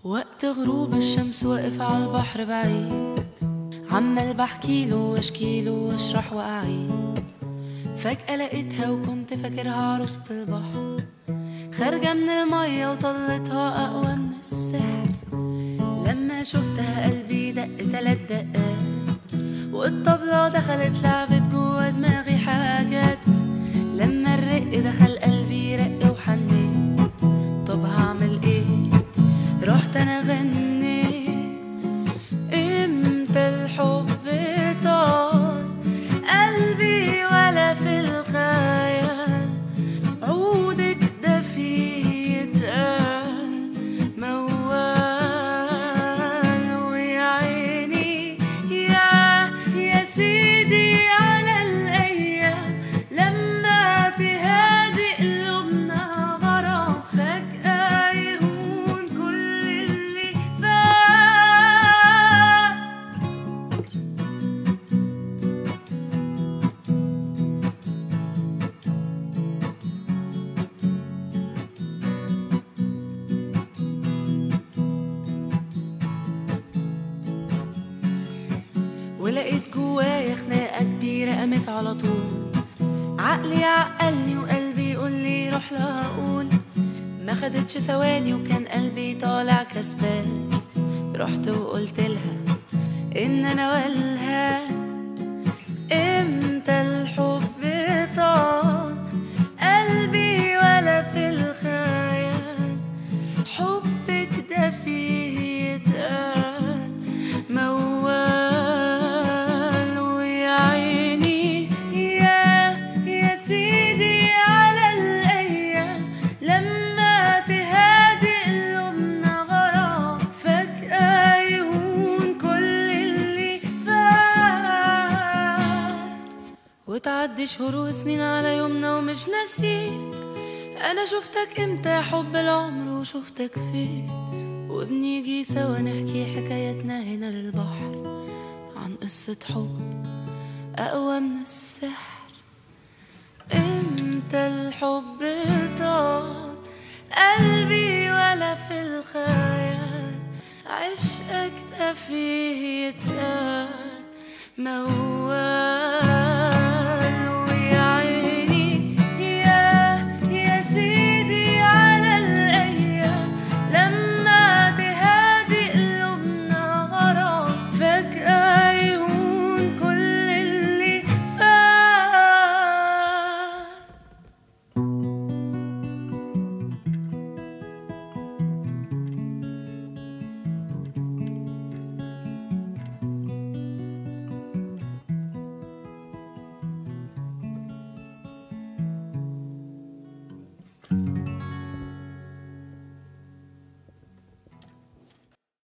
وقت غروب الشمس واقف على البحر بعيد عمال بحكيله واشكيله واشرح واعيد فجأة لقيتها وكنت فاكرها عروسة البحر خارجة من المية وطلتها أقوى من السحر لما شفتها قلبي دق تلات دقات والطبلة دخلت لعبت جوا دماغي حاجات لما الرق دخل قلبي رق وحنيت طب هعمل ايه رحت انا غنيت امتى الحب طال قلبي ولا في الخيال عودك ده فيه يتقال موال ويا عيني يا يا سيدي على الايام لما تهادي قلوبنا غرام فجأة يهون كل اللي فات ولقيت جوايا خناقة كبيرة قامت على طول عقلي عقلني وقلبي يقول لي روح لها قول ما خدتش ثواني وكان قلبي طالع كسبان رحت وقلت لها ان انا والها امتى الحب طال قلبي ولا في الخيال حبك ده فيه يتقال موال ويا عيني يا يا سيدي على الايام لما تهادي قلوبنا غرام فجأة يهون كل اللي فات وتعدي شهور وسنين على يومنا ومش ناسين انا شفتك امتى يا حب العمر وشفتك فين وبنيجي سوا نحكي حكايتنا هنا للبحر عن قصة حب أقوى من السحر امتى الحب طال قلبي ولا في الخيال عشقك ده فيه يتقال موال